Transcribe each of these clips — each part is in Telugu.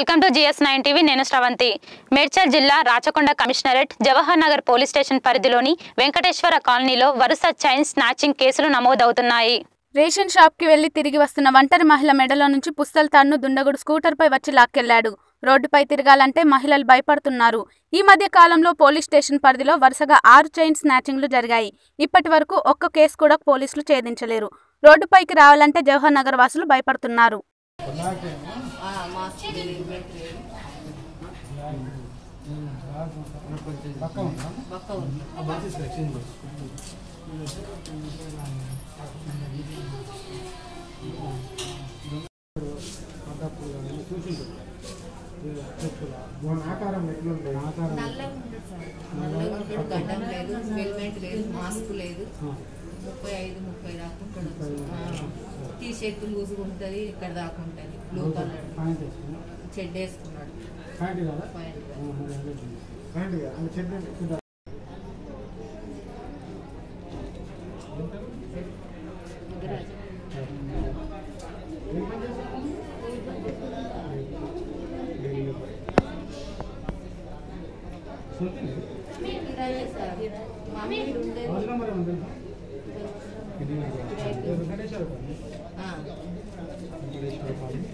Welcome to G S nine TV నేను శ్రవంతి మేడ్చల్ జిల్లా Rachakonda commissionerate Jawahar Nagar police station పరిధిలోని వెంకటేశ్వర కాలనీలో వరుస చైన్ స్నాచింగ్ కేసులు నమోదవుతున్నాయి రేషన్ షాప్కి వెళ్లి తిరిగి వస్తున్న ఒంటరి మహిళ మెడలో నుంచి పుస్తల తాడును దుండగుడు స్కూటర్పై వచ్చి లాక్కెళ్లాడు రోడ్డుపై తిరగాలంటే మహిళలు భయపడుతున్నారు ఈ మధ్య కాలంలో పోలీస్ స్టేషన్ పరిధిలో వరుసగా ఆరు చైన్ స్నాచింగ్లు జరిగాయి ఇప్పటి వరకు ఒక్క కేసు కూడా పోలీసులు ఛేదించలేరు రోడ్డుపైకి రావాలంటే జవహర్ నగర్ వాసులు భయపడుతున్నారు ఆకారం ఎట్లుంది ఆకారం నల్లగా ఉంటాడు గడ్డం లేదు హెల్మెట్ లేదు మాస్క్ లేదు ముప్పై ఐదు ముప్పై దాకా ఉంటాడు టీ షర్ట్ లూజ్గా ఉంటుంది ఇక్కడ దాకా ఉంటుంది బ్లూ కలర్ పాయింట్ వేసుకున్నా చెడ్డ వేసుకున్నాడు పాయింట్ కదా పాయింట్ పాయింట్ కదా అది చెప్పండి చూద్దాం ఏం పని చేస్తావు? సొంతిల్లు? మామూలు ఉండేది హౌస్ నెంబర్ ఏమన్నా తెలుసా? ఇది నాకు ఇది వెంకటేశ్వర కాలనీ. ఆ, వెంకటేశ్వర కాలనీ.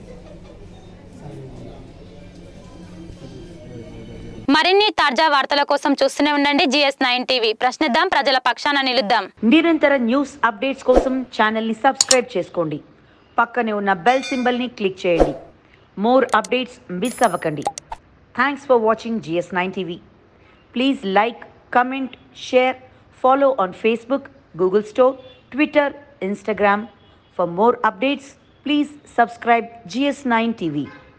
మరిన్ని తాజా వార్తల కోసం చూస్తూనే ఉండండి జిఎస్ నైన్ టీవీ ప్రశ్నిద్దాం ప్రజల పక్షాన నిలుద్దాం నిరంతర న్యూస్ అప్డేట్స్ కోసం ఛానల్ని సబ్స్క్రైబ్ చేసుకోండి పక్కనే ఉన్న బెల్ సింబల్ని క్లిక్ చేయండి మోర్ అప్డేట్స్ మిస్ అవ్వకండి thanks for watching G S nine TV please like comment share follow on Facebook Google store Twitter Instagram for more updates please subscribe G S nine TV